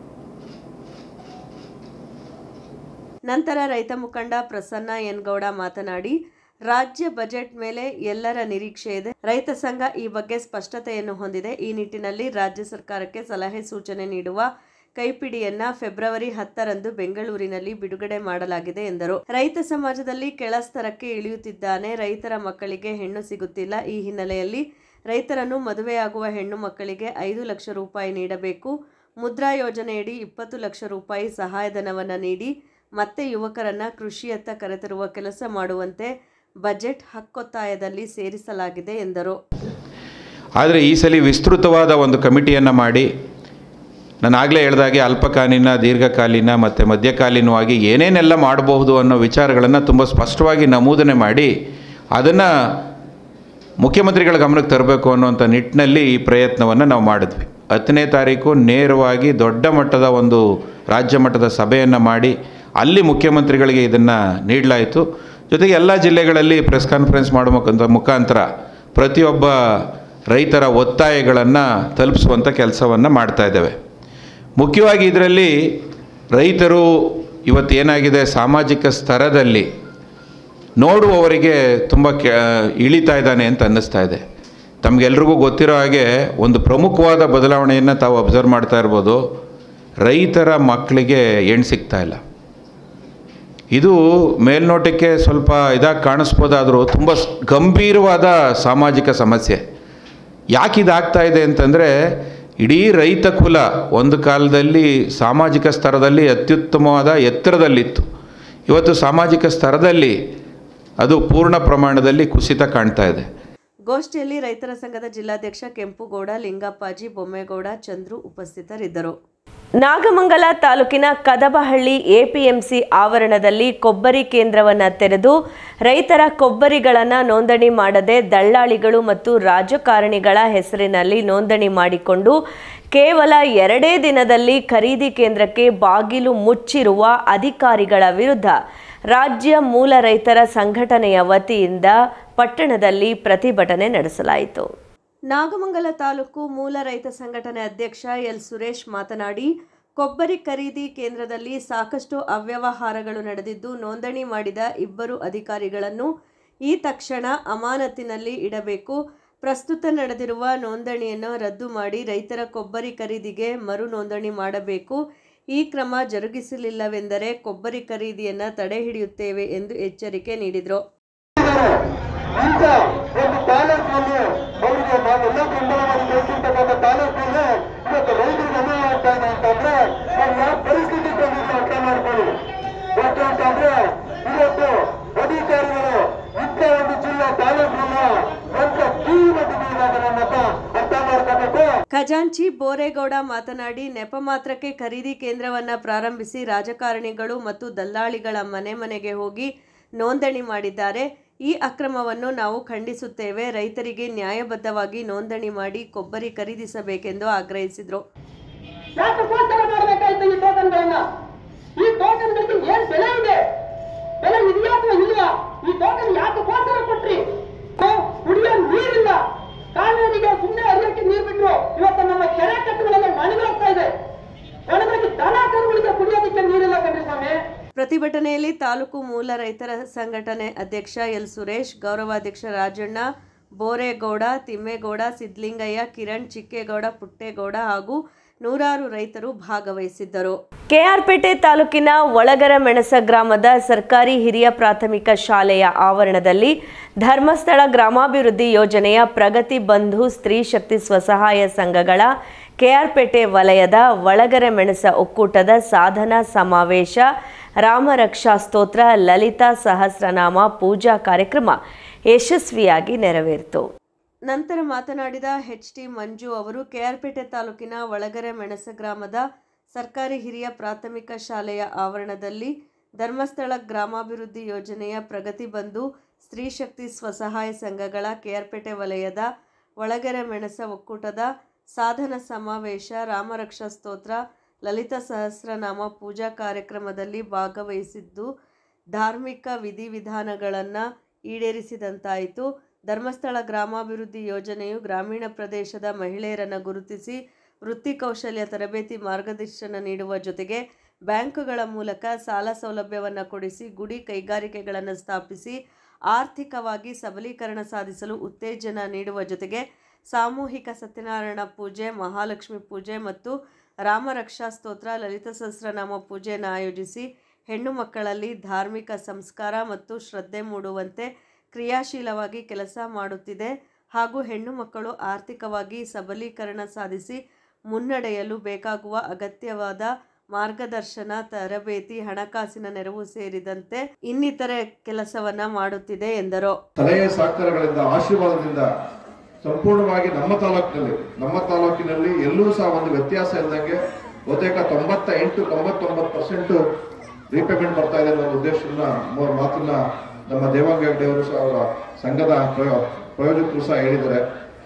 ನಂತರ ರೈತ ಮುಖಂಡ ಪ್ರಸನ್ನ ಎನ್ಗೌಡ ಮಾತನಾಡಿ ರಾಜ್ಯ ಬಜೆಟ್ ಮೇಲೆ ಎಲ್ಲರ ನಿರೀಕ್ಷೆ ಇದೆ ರೈತ ಸಂಘ ಈ ಬಗ್ಗೆ ಸ್ಪಷ್ಟತೆಯನ್ನು ಹೊಂದಿದೆ ಈ ನಿಟ್ಟಿನಲ್ಲಿ ರಾಜ್ಯ ಸರ್ಕಾರಕ್ಕೆ ಸಲಹೆ ಸೂಚನೆ ನೀಡುವ ಕೈಪಿಡಿಯನ್ನ ಫೆಬ್ರವರಿ ಹತ್ತರಂದು ಬೆಂಗಳೂರಿನಲ್ಲಿ ಬಿಡುಗಡೆ ಮಾಡಲಾಗಿದೆ ಎಂದರು ರೈತ ಸಮಾಜದಲ್ಲಿ ಕೆಳಸ್ತರಕ್ಕೆ ಇಳಿಯುತ್ತಿದ್ದಾನೆ ರೈತರ ಮಕ್ಕಳಿಗೆ ಹೆಣ್ಣು ಸಿಗುತ್ತಿಲ್ಲ ಈ ಹಿನ್ನೆಲೆಯಲ್ಲಿ ರೈತರನ್ನು ಮದುವೆಯಾಗುವ ಹೆಣ್ಣು ಮಕ್ಕಳಿಗೆ ಐದು ಲಕ್ಷ ರೂಪಾಯಿ ನೀಡಬೇಕು ಮುದ್ರಾ ಯೋಜನೆಯಡಿ ಇಪ್ಪತ್ತು ಲಕ್ಷ ರೂಪಾಯಿ ಸಹಾಯಧನವನ್ನು ನೀಡಿ ಮತ್ತೆ ಯುವಕರನ್ನ ಕೃಷಿಯತ್ತ ಕರೆತರುವ ಕೆಲಸ ಮಾಡುವಂತೆ ಬಜೆಟ್ ಹಕ್ಕೊತ್ತಾಯದಲ್ಲಿ ಸೇರಿಸಲಾಗಿದೆ ಎಂದರು ಆದರೆ ಈ ಸಲ ವಿಸ್ತೃತವಾದ ಒಂದು ಕಮಿಟಿಯನ್ನು ಮಾಡಿ ನಾನು ಆಗಲೇ ಹೇಳಿದಾಗೆ ಅಲ್ಪಕಾಲೀನ ದೀರ್ಘಕಾಲೀನ ಮತ್ತು ಮಧ್ಯಕಾಲೀನವಾಗಿ ಏನೇನೆಲ್ಲ ಮಾಡಬಹುದು ಅನ್ನೋ ವಿಚಾರಗಳನ್ನು ತುಂಬ ಸ್ಪಷ್ಟವಾಗಿ ನಮೂದನೆ ಮಾಡಿ ಅದನ್ನು ಮುಖ್ಯಮಂತ್ರಿಗಳ ಗಮನಕ್ಕೆ ತರಬೇಕು ಅನ್ನುವಂಥ ನಿಟ್ಟಿನಲ್ಲಿ ಈ ಪ್ರಯತ್ನವನ್ನು ನಾವು ಮಾಡಿದ್ವಿ ಹತ್ತನೇ ತಾರೀಕು ನೇರವಾಗಿ ದೊಡ್ಡ ಮಟ್ಟದ ಒಂದು ರಾಜ್ಯ ಮಟ್ಟದ ಸಭೆಯನ್ನು ಮಾಡಿ ಅಲ್ಲಿ ಮುಖ್ಯಮಂತ್ರಿಗಳಿಗೆ ಇದನ್ನು ನೀಡಲಾಯಿತು ಜೊತೆಗೆ ಎಲ್ಲ ಜಿಲ್ಲೆಗಳಲ್ಲಿ ಪ್ರೆಸ್ ಕಾನ್ಫರೆನ್ಸ್ ಮಾಡುವಂಥ ಮುಖಾಂತರ ಪ್ರತಿಯೊಬ್ಬ ರೈತರ ಒತ್ತಾಯಗಳನ್ನು ತಲುಪಿಸುವಂಥ ಕೆಲಸವನ್ನು ಮಾಡ್ತಾ ಇದ್ದೇವೆ ಮುಖ್ಯವಾಗಿ ಇದರಲ್ಲಿ ರೈತರು ಇವತ್ತೇನಾಗಿದೆ ಸಾಮಾಜಿಕ ಸ್ತರದಲ್ಲಿ ನೋಡುವವರಿಗೆ ತುಂಬ ಕೆ ಇಳಿತಾ ಇದ್ದಾನೆ ಅಂತ ಅನ್ನಿಸ್ತಾ ಇದೆ ತಮಗೆಲ್ರಿಗೂ ಗೊತ್ತಿರೋ ಹಾಗೆ ಒಂದು ಪ್ರಮುಖವಾದ ಬದಲಾವಣೆಯನ್ನು ತಾವು ಅಬ್ಸರ್ವ್ ಮಾಡ್ತಾ ಇರ್ಬೋದು ರೈತರ ಮಕ್ಕಳಿಗೆ ಹೆಣ್ಣು ಸಿಗ್ತಾ ಇಲ್ಲ ಇದು ಮೇಲ್ನೋಟಕ್ಕೆ ಸ್ವಲ್ಪ ಇದಾಗಿ ಕಾಣಿಸ್ಬೋದಾದರೂ ತುಂಬ ಸ್- ಗಂಭೀರವಾದ ಸಾಮಾಜಿಕ ಸಮಸ್ಯೆ ಯಾಕೆ ಇದಾಗ್ತಾ ಇದೆ ಅಂತಂದರೆ ಇಡೀ ರೈತ ಕುಲ ಒಂದು ಕಾಲದಲ್ಲಿ ಸಾಮಾಜಿಕ ಸ್ತರದಲ್ಲಿ ಅತ್ಯುತ್ತಮವಾದ ಎತ್ತರದಲ್ಲಿತ್ತು ಇವತ್ತು ಸಾಮಾಜಿಕ ಸ್ತರದಲ್ಲಿ ಅದು ಪೂರ್ಣ ಪ್ರಮಾಣದಲ್ಲಿ ಕುಸಿತ ಕಾಣ್ತಾ ಇದೆ ಗೋಷ್ಠಿಯಲ್ಲಿ ರೈತರ ಸಂಘದ ಜಿಲ್ಲಾಧ್ಯಕ್ಷ ಕೆಂಪುಗೌಡ ಲಿಂಗಪ್ಪಾಜಿ ಬೊಮ್ಮೇಗೌಡ ಚಂದ್ರು ಉಪಸ್ಥಿತರಿದ್ದರು ನಾಗಮಂಗಲ ತಾಲೂಕಿನ ಕದಬಹಳ್ಳಿ ಎಪಿಎಂಸಿ ಆವರಣದಲ್ಲಿ ಕೊಬ್ಬರಿ ಕೇಂದ್ರವನ್ನು ತೆರೆದು ರೈತರ ಕೊಬ್ಬರಿಗಳನ್ನು ನೋಂದಣಿ ಮಾಡದೆ ದಳ್ಳಾಳಿಗಳು ಮತ್ತು ರಾಜಕಾರಣಿಗಳ ಹೆಸರಿನಲ್ಲಿ ನೋಂದಣಿ ಮಾಡಿಕೊಂಡು ಕೇವಲ ಎರಡೇ ದಿನದಲ್ಲಿ ಖರೀದಿ ಕೇಂದ್ರಕ್ಕೆ ಬಾಗಿಲು ಮುಚ್ಚಿರುವ ಅಧಿಕಾರಿಗಳ ವಿರುದ್ಧ ರಾಜ್ಯ ಮೂಲ ರೈತರ ಸಂಘಟನೆಯ ವತಿಯಿಂದ ಪಟ್ಟಣದಲ್ಲಿ ಪ್ರತಿಭಟನೆ ನಡೆಸಲಾಯಿತು ನಾಗಮಂಗಲ ತಾಲೂಕು ಮೂಲ ರೈತ ಸಂಘಟನೆ ಅಧ್ಯಕ್ಷ ಎಲ್ ಸುರೇಶ್ ಮಾತನಾಡಿ ಕೊಬ್ಬರಿ ಖರೀದಿ ಕೇಂದ್ರದಲ್ಲಿ ಸಾಕಷ್ಟು ಅವ್ಯವಹಾರಗಳು ನಡೆದಿದ್ದು ನೋಂದಣಿ ಮಾಡಿದ ಇಬ್ಬರು ಅಧಿಕಾರಿಗಳನ್ನು ಈ ತಕ್ಷಣ ಅಮಾನತಿನಲ್ಲಿ ಇಡಬೇಕು ಪ್ರಸ್ತುತ ನಡೆದಿರುವ ನೋಂದಣಿಯನ್ನು ರದ್ದು ಮಾಡಿ ರೈತರ ಕೊಬ್ಬರಿ ಖರೀದಿಗೆ ಮರು ನೋಂದಣಿ ಮಾಡಬೇಕು ಈ ಕ್ರಮ ಜರುಗಿಸಲಿಲ್ಲವೆಂದರೆ ಕೊಬ್ಬರಿ ಖರೀದಿಯನ್ನು ತಡೆ ಹಿಡಿಯುತ್ತೇವೆ ಎಂದು ಎಚ್ಚರಿಕೆ ನೀಡಿದರು ಈಗ ಒಂದು ತಾಲೂಕಿನಲ್ಲಿ ಅವರಿಗೆ ನಾವೆಲ್ಲ ಬೆಂಬಲ ಮಾಡಿ ಬೆಳೆಸಿರ್ತಕ್ಕಂಥ ತಾಲೂಕಿನಲ್ಲಿ ಇವತ್ತು ರೈತರಿಗೆ ಅನ್ಯಾಯ ಆಗ್ತಾ ಇದೆ ಅಂತಂದ್ರೆ ನಾವು ಯಾವ ಪರಿಸ್ಥಿತಿ ತಂದಿದ್ದು ಅರ್ಥ ಮಾಡ್ಕೊಳ್ಳಿ ಯಾಕೆ ಅಂತಂದ್ರೆ ಇವತ್ತು ಅಧಿಕಾರಿಗಳು ಇಂಥ ಒಂದು ಜಿಲ್ಲಾ ತಾಲೂಕಿನ ಎಂತ ಕೀಮಟ್ಟಿದ್ದಾರೆ ಅನ್ನೋದ ಅರ್ಥ ಮಾಡ್ಕೋಬೇಕು ಖಜಾಂಚಿ ಬೋರೇಗೌಡ ಮಾತನಾಡಿ ನೆಪ ಮಾತ್ರಕ್ಕೆ ಖರೀದಿ ಕೇಂದ್ರವನ್ನ ಪ್ರಾರಂಭಿಸಿ ರಾಜಕಾರಣಿಗಳು ಮತ್ತು ದಲ್ಲಾಳಿಗಳ ಮನೆ ಮನೆಗೆ ಹೋಗಿ ನೋಂದಣಿ ಮಾಡಿದ್ದಾರೆ ಈ ಅಕ್ರಮವನ್ನು ನಾವು ಖಂಡಿಸುತ್ತೇವೆ ರೈತರಿಗೆ ನ್ಯಾಯಬದ್ಧವಾಗಿ ನೋಂದಣಿ ಮಾಡಿ ಕೊಬ್ಬರಿ ಖರೀದಿಸಬೇಕೆಂದು ಆಗ್ರಹಿಸಿದರು ಯಾಕಕ್ಕೋಸ್ಕರ ಮಾಡಬೇಕಾಯ್ತು ಈ ಟೋಕನ್ಗಳನ್ನ ಈ ಟೋಕನ್ಗಳಿಗೆ ಏನ್ ಬೆಲೆ ಇದೆ ಬೆಲೆ ಇದೆಯಾ ಅಥವಾ ಇಲ್ವಾ ಈ ಟೋಕನ್ ಯಾಕಕ್ಕೋಸ್ಕರ ಕೊಟ್ರಿ ನಾವು ಕುಡಿಯೋ ನೀರಿಲ್ಲ ಕಾವೇರಿಗೆ ಸುಮ್ಮನೆ ಹರಿಯಕ್ಕೆ ನೀರು ಬಿಟ್ರು ಇವತ್ತು ನಮ್ಮ ಕೆರೆ ಕಟ್ಟುಗಳೆಲ್ಲ ಒಣಗೋಗ್ತಾ ಇದೆ ಒಣಗೋಗಿ ದನ ಕರುಗಳಿಗೆ ಕುಡಿಯೋದಕ್ಕೆ ನೀರಿಲ್ಲ ಕಣ್ರಿ ಸ್ವಾಮಿ ಪ್ರತಿಭಟನೆಯಲ್ಲಿ ತಾಲೂಕು ಮೂಲ ರೈತರ ಸಂಘಟನೆ ಅಧ್ಯಕ್ಷ ಎಲ್ ಸುರೇಶ್ ಗೌರವಾಧ್ಯಕ್ಷ ರಾಜಣ್ಣ ಬೋರೇಗೌಡ ತಿಮ್ಮೇಗೌಡ ಸಿದ್ಲಿಂಗಯ್ಯ ಕಿರಣ್ ಚಿಕ್ಕೇಗೌಡ ಪುಟ್ಟೇಗೌಡ ಹಾಗೂ ನೂರಾರು ರೈತರು ಭಾಗವಹಿಸಿದ್ದರು ಕೆಆರ್ಪೇಟೆ ತಾಲೂಕಿನ ಒಳಗರ ಮೆಣಸ ಗ್ರಾಮದ ಸರ್ಕಾರಿ ಹಿರಿಯ ಪ್ರಾಥಮಿಕ ಶಾಲೆಯ ಆವರಣದಲ್ಲಿ ಧರ್ಮಸ್ಥಳ ಗ್ರಾಮಾಭಿವೃದ್ಧಿ ಯೋಜನೆಯ ಪ್ರಗತಿ ಬಂಧು ಸ್ತ್ರೀ ಶಕ್ತಿ ಸ್ವಸಹಾಯ ಸಂಘಗಳ ಕೆಆರ್ಪೇಟೆ ವಲಯದ ಒಳಗರೆ ಮೆಣಸ ಒಕ್ಕೂಟದ ಸಾಧನಾ ಸಮಾವೇಶ ರಾಮರಕ್ಷಾ ಸ್ತೋತ್ರ ಲಲಿತಾ ಸಹಸ್ರನಾಮ ಪೂಜಾ ಕಾರ್ಯಕ್ರಮ ಯಶಸ್ವಿಯಾಗಿ ನೆರವೇರಿತು ನಂತರ ಮಾತನಾಡಿದ ಎಚ್ ಟಿ ಮಂಜು ಅವರು ಕೆಆರ್ಪೇಟೆ ತಾಲೂಕಿನ ಒಳಗರೆ ಮೆಣಸ ಗ್ರಾಮದ ಸರ್ಕಾರಿ ಹಿರಿಯ ಪ್ರಾಥಮಿಕ ಶಾಲೆಯ ಆವರಣದಲ್ಲಿ ಧರ್ಮಸ್ಥಳ ಗ್ರಾಮಾಭಿವೃದ್ಧಿ ಯೋಜನೆಯ ಪ್ರಗತಿ ಬಂಧು ಸ್ತ್ರೀ ಶಕ್ತಿ ಸ್ವಸಹಾಯ ಸಂಘಗಳ ಕೆಆರ್ಪೇಟೆ ವಲಯದ ಒಳಗೆರೆ ಮೆಣಸ ಒಕ್ಕೂಟದ ಸಾಧನ ಸಮಾವೇಶ ರಾಮರಕ್ಷಾ ಸ್ತೋತ್ರ ಲಲಿತ ಸಹಸ್ರನಾಮ ಪೂಜಾ ಕಾರ್ಯಕ್ರಮದಲ್ಲಿ ಭಾಗವಹಿಸಿದ್ದು ಧಾರ್ಮಿಕ ವಿಧಿವಿಧಾನಗಳನ್ನು ಈಡೇರಿಸಿದಂತಾಯಿತು ಧರ್ಮಸ್ಥಳ ಗ್ರಾಮಾಭಿವೃದ್ಧಿ ಯೋಜನೆಯು ಗ್ರಾಮೀಣ ಪ್ರದೇಶದ ಮಹಿಳೆಯರನ್ನು ಗುರುತಿಸಿ ವೃತ್ತಿ ಕೌಶಲ್ಯ ತರಬೇತಿ ಮಾರ್ಗದರ್ಶನ ನೀಡುವ ಜೊತೆಗೆ ಬ್ಯಾಂಕುಗಳ ಮೂಲಕ ಸಾಲ ಸೌಲಭ್ಯವನ್ನು ಕೊಡಿಸಿ ಗುಡಿ ಕೈಗಾರಿಕೆಗಳನ್ನು ಸ್ಥಾಪಿಸಿ ಆರ್ಥಿಕವಾಗಿ ಸಬಲೀಕರಣ ಸಾಧಿಸಲು ಉತ್ತೇಜನ ನೀಡುವ ಜೊತೆಗೆ ಸಾಮೂಹಿಕ ಸತ್ಯನಾರಾಯಣ ಪೂಜೆ ಮಹಾಲಕ್ಷ್ಮಿ ಪೂಜೆ ಮತ್ತು ರಾಮರಕ್ಷಾ ಸ್ತೋತ್ರ ಲಲಿತ ಸಹಸ್ರನಾಮ ಪೂಜೆಯನ್ನು ಆಯೋಜಿಸಿ ಹೆಣ್ಣು ಮಕ್ಕಳಲ್ಲಿ ಧಾರ್ಮಿಕ ಸಂಸ್ಕಾರ ಮತ್ತು ಶ್ರದ್ಧೆ ಮೂಡುವಂತೆ ಕ್ರಿಯಾಶೀಲವಾಗಿ ಕೆಲಸ ಮಾಡುತ್ತಿದೆ ಹಾಗೂ ಹೆಣ್ಣು ಮಕ್ಕಳು ಆರ್ಥಿಕವಾಗಿ ಸಬಲೀಕರಣ ಸಾಧಿಸಿ ಮುನ್ನಡೆಯಲು ಬೇಕಾಗುವ ಅಗತ್ಯವಾದ ಮಾರ್ಗದರ್ಶನ ತರಬೇತಿ ಹಣಕಾಸಿನ ನೆರವು ಸೇರಿದಂತೆ ಇನ್ನಿತರೆ ಕೆಲಸವನ್ನ ಮಾಡುತ್ತಿದೆ ಎಂದರು ಸಲಹೆ ಸಹಕಾರಗಳಿಂದ ಆಶೀರ್ವಾದದಿಂದ ಸಂಪೂರ್ಣವಾಗಿ ನಮ್ಮ ತಾಲೂಕಿನಲ್ಲಿ ನಮ್ಮ ತಾಲೂಕಿನಲ್ಲಿ ಎಲ್ಲೂ ಸಹ ಒಂದು ವ್ಯತ್ಯಾಸ ಇಲ್ಲದಂಗೆ ಬಹುತೇಕ ತೊಂಬತ್ತ ಎಂಟು ತೊಂಬತ್ತೊಂಬತ್ತು ಪರ್ಸೆಂಟ್ ರೀಪೇಮೆಂಟ್ ಬರ್ತಾ ಇದೆ ಅನ್ನೋ ಉದ್ದೇಶನ ಮೂರು ಮಾತನ್ನ ನಮ್ಮ ದೇವಾಂಗ ಹೆಗ್ಡೆ ಅವರು ಸಹ ಅವರ ಸಂಘದ ಪ್ರಯೋ ಪ್ರಯೋಜಕರು ಸಹ ಹೇಳಿದ್ದಾರೆ